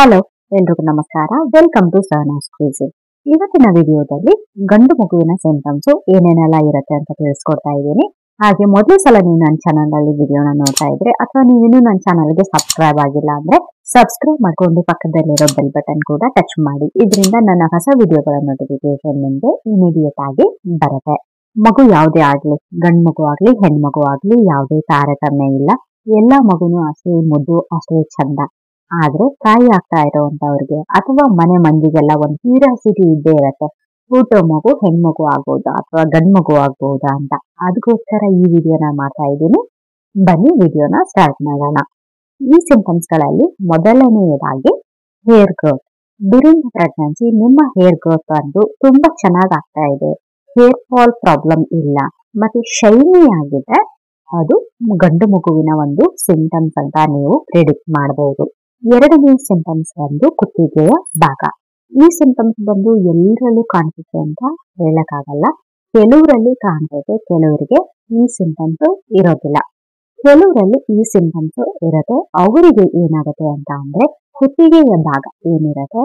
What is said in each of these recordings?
hello ಎಲ್ರಿಗೂ ನಮಸ್ಕಾರ welcome to ಸಹನಾಸ್ cuisine ಇವತ್ತಿನ ವಿಡಿಯೋದಲ್ಲಿ ಗಂಡು ಮಗುವಿನ ಸಿಂಟಮ್ಸ್ ಏನೇನೆಲ್ಲ ಇರುತ್ತೆ ಅಂತ ತಿಳಿಸ್ಕೊಡ್ತಾ ಇದ್ದೀನಿ ಹಾಗೆ ಮೊದಲ ಸಲ ನೀವು ನನ್ನ ಚಾನಲ್ ಅಲ್ಲಿ ವಿಡಿಯೋನ ನೋಡ್ತಾ ಇದ್ರೆ ಅಥವಾ ನೀವಿನ್ನೂ ನನ್ನ ಚಾನಲ್ಗೆ ಸಬ್ಸ್ಕ್ರೈಬ್ ಆಗಿಲ್ಲ ಅಂದ್ರೆ ಸಬ್ಸ್ಕ್ರೈಬ್ ಮಾಡ್ಕೊಂಡು ಪಕ್ಕದಲ್ಲಿರೋ ಬೆಲ್ ಬಟನ್ ಕೂಡ ಟಚ್ ಮಾಡಿ ಇದರಿಂದ ನನ್ನ ಹೊಸ ವಿಡಿಯೋಗಳ ನೋಟಿಫಿಕೇಶನ್ ನಿಮಗೆ ಇಮಿಡಿಯೇಟ್ ಆಗಿ ಬರುತ್ತೆ ಮಗು ಯಾವುದೇ ಆಗ್ಲಿ ಗಂಡು ಮಗು ಆಗ್ಲಿ ಹೆಣ್ಮಗು ಆಗ್ಲಿ ಯಾವುದೇ ತಾರತಮ್ಯ ಇಲ್ಲ ಎಲ್ಲಾ ಮಗುನು ಅಷ್ಟೇ ಮುದ್ದು ಅಷ್ಟೇ ಚಂದ ಆದ್ರೆ ತಾಯಿ ಆಗ್ತಾ ಇರೋವಂತವ್ರಿಗೆ ಅಥವಾ ಮನೆ ಮಂದಿಗೆಲ್ಲ ಒಂದು ಕ್ಯೂರಿಯಾಸಿಟಿ ಇದ್ದೇ ಇರತ್ತೆ ಹುಟ್ಟೋ ಮಗು ಹೆಣ್ಮಗು ಆಗ್ಬೋದಾ ಅಥವಾ ಗಂಡ್ ಮಗು ಆಗ್ಬೋದಾ ಅಂತ ಅದಕ್ಕೋಸ್ಕರ ಈ ವಿಡಿಯೋನ ಮಾಡ್ತಾ ಇದ್ದೀನಿ ಬನ್ನಿ ವಿಡಿಯೋನ ಸ್ಟಾರ್ಟ್ ಮಾಡೋಣ ಈ ಸಿಂಟಮ್ಸ್ ಗಳಲ್ಲಿ ಮೊದಲನೆಯದಾಗಿ ಹೇರ್ ಗ್ರೋತ್ ಡ್ಯೂರಿಂಗ್ ಪ್ರೆಗ್ನೆನ್ಸಿ ನಿಮ್ಮ ಹೇರ್ ಗ್ರೋತ್ ಬಂದು ತುಂಬಾ ಚೆನ್ನಾಗ್ ಆಗ್ತಾ ಇದೆ ಹೇರ್ ಫಾಲ್ ಪ್ರಾಬ್ಲಮ್ ಇಲ್ಲ ಮತ್ತೆ ಶೈನಿ ಆಗಿದೆ ಅದು ಗಂಡು ಮಗುವಿನ ಒಂದು ಸಿಂಟಮ್ಸ್ ಅಂತ ನೀವು ಪ್ರಿಡಿಕ್ಟ್ ಮಾಡಬಹುದು ಎರಡನೇ ಸಿಂಟಮ್ಸ್ ಬಂದು ಕುತ್ತಿಗೆಯ ಭಾಗ ಈ ಸಿಂಟಮ್ಸ್ ಬಂದು ಎಲ್ಲರಲ್ಲೂ ಕಾಣಿಸುತ್ತೆ ಅಂತ ಹೇಳಕ್ಕಾಗಲ್ಲ ಕೆಲವರಲ್ಲಿ ಕಾಣ್ತೈತೆ ಕೆಲವರಿಗೆ ಈ ಸಿಂಟಮ್ಸ್ ಇರೋದಿಲ್ಲ ಕೆಲವರಲ್ಲಿ ಈ ಸಿಂಟಮ್ಸ್ ಇರುತ್ತೆ ಅವರಿಗೆ ಏನಾಗುತ್ತೆ ಅಂತ ಅಂದ್ರೆ ಕುತ್ತಿಗೆಯ ಭಾಗ ಏನಿರುತ್ತೆ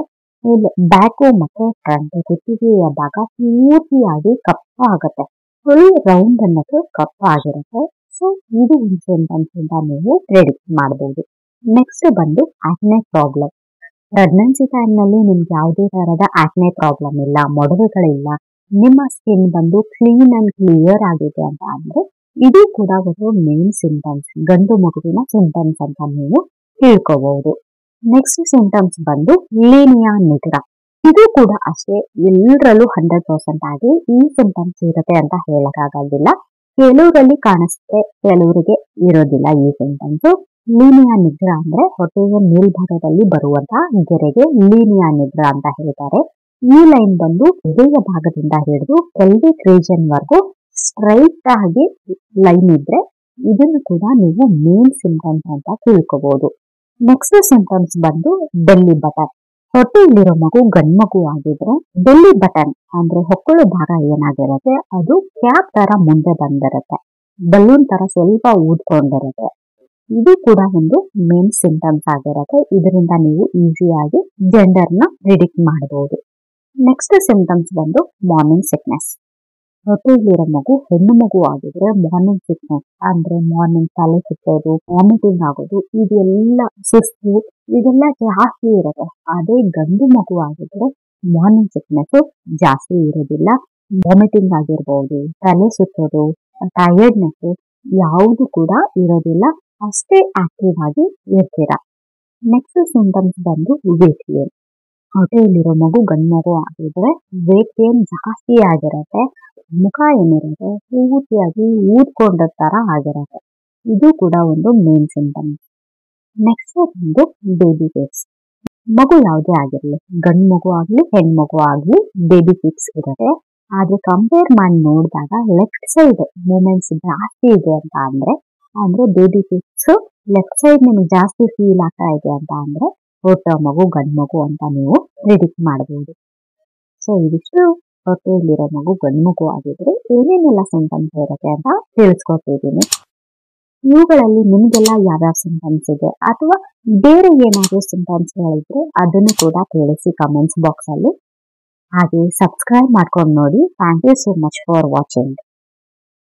ಬ್ಯಾಕು ಮತ್ತೆ ಫ್ರಂಟ್ ಕುತ್ತಿಗೆಯ ಭಾಗ ಪೂರ್ತಿಯಾಗಿ ಕಪ್ಪು ಆಗುತ್ತೆ ಫುಲ್ ರೌಂಡ್ ಅನ್ನೋದು ಕಪ್ಪು ಆಗಿರುತ್ತೆ ಸೊ ಇದು ಒಂದು ಸಿಂಟಮ್ಸ್ ಅಂತ ನೀವು ಪ್ರೆಡಿಕ್ಟ್ ಮಾಡಬಹುದು ನೆಕ್ಸ್ಟ್ ಬಂದು ಆಕ್ನೆ ಪ್ರಾಬ್ಲಮ್ ಪ್ರೆಗ್ನೆನ್ಸಿ ಟೈಮ್ ನಲ್ಲಿ ನಿಮ್ಗೆ ಯಾವುದೇ ತರಹದ ಆಕ್ನೆ ಪ್ರಾಬ್ಲಮ್ ಇಲ್ಲ ಮೊಡವೆಗಳಿಲ್ಲ ನಿಮ್ಮ ಸ್ಕಿನ್ ಬಂದು ಕ್ಲೀನ್ ಅಂಡ್ ಕ್ಲಿಯರ್ ಆಗಿದೆ ಅಂತ ಅಂದ್ರೆ ಇದು ಕೂಡ ಒಂದು ಮೇನ್ ಸಿಂಟಮ್ಸ್ ಗಂಡು ಮಗುವಿನ ಸಿಂಟಮ್ಸ್ ಅಂತ ನೀವು ತಿಳ್ಕೋಬಹುದು ನೆಕ್ಸ್ಟ್ ಸಿಂಟಮ್ಸ್ ಬಂದು ಲೀನಿಯಾ ನಿಗ್ರ ಇದು ಕೂಡ ಅಷ್ಟೇ ಎಲ್ಲರಲ್ಲೂ ಹಂಡ್ರೆಡ್ ಪರ್ಸೆಂಟ್ ಆಗಿ ಈ ಸಿಂಟಮ್ಸ್ ಇರುತ್ತೆ ಅಂತ ಹೇಳಕ್ಕಾಗೋದಿಲ್ಲ ಕೆಲವರಲ್ಲಿ ಕಾಣಿಸುತ್ತೆ ಕೆಲವರಿಗೆ ಇರೋದಿಲ್ಲ ಈ ಸಿಂಟಮ್ಸ್ ಲೀನಿಯಾ ನಿಗ್ರ ಅಂದ್ರೆ ಹೊಟ್ಟೆಯ ಮೇಲ್ಭಾಗದಲ್ಲಿ ಬರುವಂತಹ ಗೆರೆಗೆ ಲೀನಿಯಾ ನಿಗ್ರ ಅಂತ ಹೇಳ್ತಾರೆ ಈ ಲೈನ್ ಬಂದು ಹೃದಯ ಭಾಗದಿಂದ ಹಿಡಿದು ಪೆಲ್ವಿಕ್ ರೀಜನ್ ವರ್ಗೂ ಸ್ಟ್ರೈಟ್ ಆಗಿ ಲೈನ್ ಇದ್ರೆ ಇದನ್ನು ಕೂಡ ನೀವು ಮೇನ್ ಸಿಂಟಮ್ಸ್ ಅಂತ ತಿಳ್ಕೋಬಹುದು ನೆಕ್ಸ್ಟ್ ಸಿಂಟಮ್ಸ್ ಬಂದು ಬೆಲ್ಲಿ ಬಟನ್ ಹೊಟ್ಟೆಯಲ್ಲಿರೋ ಮಗು ಗಂಡ್ಮಗು ಆಗಿದ್ರೆ ಬೆಲ್ಲಿ ಬಟನ್ ಅಂದ್ರೆ ಹೊಕ್ಕಳು ಭಾಗ ಏನಾಗಿರುತ್ತೆ ಅದು ಕ್ಯಾಪ್ ತರ ಮುಂದೆ ಬಂದಿರುತ್ತೆ ಬಲೂನ್ ತರ ಸ್ವಲ್ಪ ಊದ್ಕೊಂಡಿರುತ್ತೆ ಇದು ಕೂಡ ಒಂದು ಮೇನ್ ಸಿಂಟಮ್ಸ್ ಆಗಿರುತ್ತೆ ಇದರಿಂದ ನೀವು ಈಸಿಯಾಗಿ ಜೆಂಡರ್ ನ ಪ್ರಿಡಿಕ್ಟ್ ಮಾಡಬಹುದು ನೆಕ್ಸ್ಟ್ ಸಿಂಟಮ್ಸ್ ಬಂದು ಮಾರ್ನಿಂಗ್ ಸಿಕ್ನೆಸ್ ಹೊಟ್ಟೆಯಲ್ಲಿರೋ ಮಗು ಹೆಣ್ಣು ಮಗು ಆಗಿದ್ರೆ ಮಾರ್ನಿಂಗ್ ಸಿಕ್ನೆಸ್ ಅಂದ್ರೆ ಮಾರ್ನಿಂಗ್ ತಲೆ ಸುತ್ತೋದು ವಾಮಿಟಿಂಗ್ ಆಗೋದು ಇದೆಲ್ಲ ಸುಸ್ತು ಇದೆಲ್ಲ ಜಾಸ್ತಿ ಇರುತ್ತೆ ಅದೇ ಗಂಡು ಮಗು ಆಗಿದ್ರೆ ಮಾರ್ನಿಂಗ್ ಸಿಕ್ನೆಸ್ ಜಾಸ್ತಿ ಇರೋದಿಲ್ಲ ವಾಮಿಟಿಂಗ್ ಆಗಿರ್ಬೋದು ತಲೆ ಸುತ್ತೋದು ಟಯರ್ಡ್ನೆಸ್ ಯಾವುದು ಕೂಡ ಇರೋದಿಲ್ಲ ಅಷ್ಟೇ ಆಕ್ಟಿವ್ ಆಗಿ ಇರ್ತೀರ ನೆಕ್ಸ್ಟ್ ಸಿಂಟಮ್ಸ್ ಬಂದು ವೇಟ್ ಗೇನ್ ಹೊಟ್ಟೆಯಲ್ಲಿರೋ ಮಗು ಗಂಡು ಮಗು ಆಗಿದ್ರೆ ವೇಟ್ ಗೇನ್ ಜಾಸ್ತಿ ಆಗಿರತ್ತೆ ಮುಖ ಏನಿರುತ್ತೆ ಪೂರ್ತಿಯಾಗಿ ಊದ್ಕೊಂಡ ತರ ಆಗಿರತ್ತೆ ಇದು ಕೂಡ ಒಂದು ಮೇನ್ ಸಿಂಟಮ್ಸ್ ನೆಕ್ಸ್ಟ್ ಬಂದು ಬೇಬಿ ಫೇಸ್ ಮಗು ಯಾವುದೇ ಆಗಿರ್ಲಿ ಗಂಡು ಮಗು ಆಗ್ಲಿ ಹೆಣ್ಮಗು ಆಗ್ಲಿ ಬೇಬಿ ಫಿಕ್ಸ್ ಇರುತ್ತೆ ಆದ್ರೆ ಕಂಪೇರ್ ಮಾಡಿ ನೋಡಿದಾಗ ಲೆಫ್ಟ್ ಸೈಡ್ ಮೂಮೆಂಟ್ಸ್ ಜಾಸ್ತಿ ಇದೆ ಅಂತ ಅಂದ್ರೆ ಅಂದ್ರೆ ಬೇಬಿ ಫಿಕ್ಸ್ ಲೆಫ್ಟ್ ಸೈಡ್ ನಿಮ್ಗೆ ಜಾಸ್ತಿ ಫೀಲ್ ಆಗ್ತಾ ಇದೆ ಅಂತ ಅಂದ್ರೆ ಹುಟ್ಟೋ ಮಗು ಗಂಡು ಮಗು ಅಂತ ನೀವು ಪ್ರಿಡಿಕ್ಟ್ ಮಾಡಬಹುದು ಸೊ ಇದಿಷ್ಟು ಹೊಟ್ಟೆಯಲ್ಲಿರೋ ಮಗು ಗಂಡು ಮಗು ಆಗಿದ್ರೆ ಏನೇನೆಲ್ಲ ಸಿಂಟಮ್ಸ್ ಇರುತ್ತೆ ಅಂತ ತಿಳಿಸ್ಕೊಟ್ಟಿದ್ದೀನಿ ಇವುಗಳಲ್ಲಿ ನಿಮ್ಗೆಲ್ಲ ಯಾವ್ಯಾವ ಸಿಂಟಮ್ಸ್ ಇದೆ ಅಥವಾ ಬೇರೆ ಏನಾದರೂ ಸಿಂಟಮ್ಸ್ ಗಳಿದ್ರೆ ಅದನ್ನು ಕೂಡ ತಿಳಿಸಿ ಕಮೆಂಟ್ಸ್ ಬಾಕ್ಸ್ ಅಲ್ಲಿ ಹಾಗೆ ಸಬ್ಸ್ಕ್ರೈಬ್ ಮಾಡ್ಕೊಂಡು ನೋಡಿ thank you so much for watching